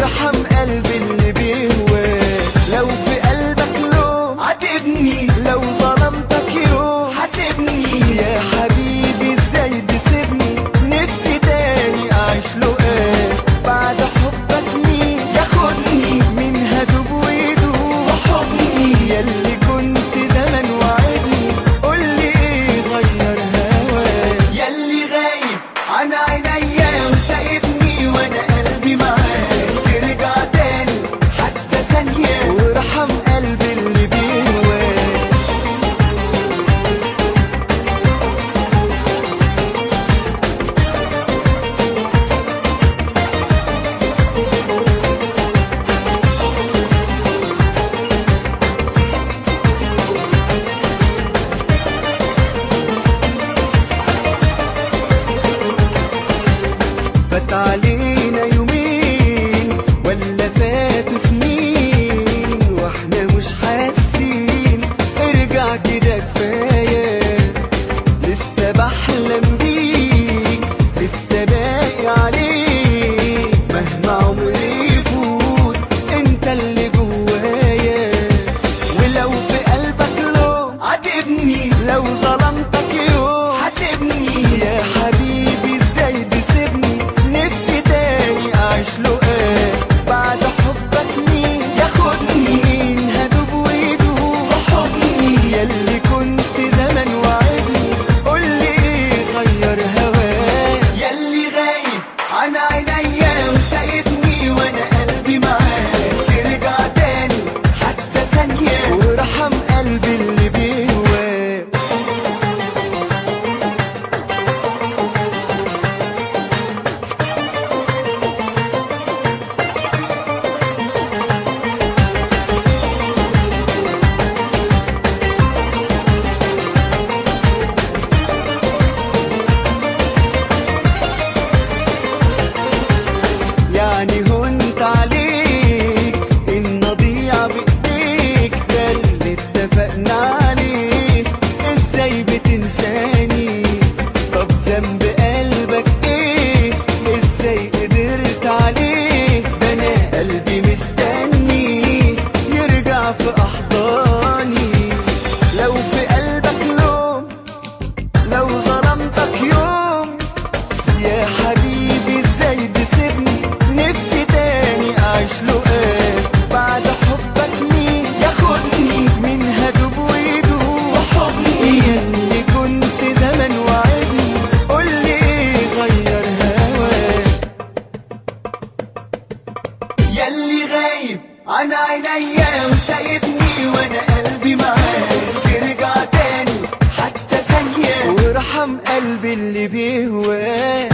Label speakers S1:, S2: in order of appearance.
S1: وارحم قلبي اللي بيهواك لو في قلبك لوم عاتبني لو ظلمتك يوم حاسبني يا حبيبي ازاي تسيبني نفسي تاني اعيش لقاك بعد حبك مين ياخدني من هدوب ويدوب حضني ياللي كنت زمان وعدني قولي ايه غير هواك ياللي غايب عن عينيا وسايبني وانا قلبي معاك ترجع تاني حتى ثانية وارحم قلبي اللي بيهواك فات علينا يومين ولا فاتوا سنين واحنا مش حاسين ارجع كده كفايه لسه بحلم بيك لسه باقي عليك مهما عمري يفوت انت اللي جوايا ولو في قلبك لوم عاتبني لو ظلمتك يوم حاسبني يا حبيبي ازاي تسيبني نفسي تاني اعيش لقاك بعد حبك مين ياخدني مين هدوب ويدوب حضني ياللي كنت زمان وعدني قولي ايه غير هواك ياللي غايب عن عينيا وسايبني وانا قلبي معاك ترجع تاني حتى ثانية وارحم قلبي اللي بيهواك يعني هنت عليك ان اضيع بايديك ده اللي اتفقنا عليه ازاي بتنساني طب ذنب قلبك ايه ازاي قدرت عليه ده انا قلبي مستني يرجع في احضاني لو في قلبك لوم لو ظلمتك يوم يا حبيبي ازاي تسيبني نفسي تاني اعيش لقاك بعد حبك مين ياخدني من هدوب ويدوب حضني ياللي كنت زمان وعدني قولي ايه غير هواك ياللي غايب عن عينيا وسايبني وانا قلبي معاك ترجع تاني حتى ثانية وارحم قلبي اللي بيهواك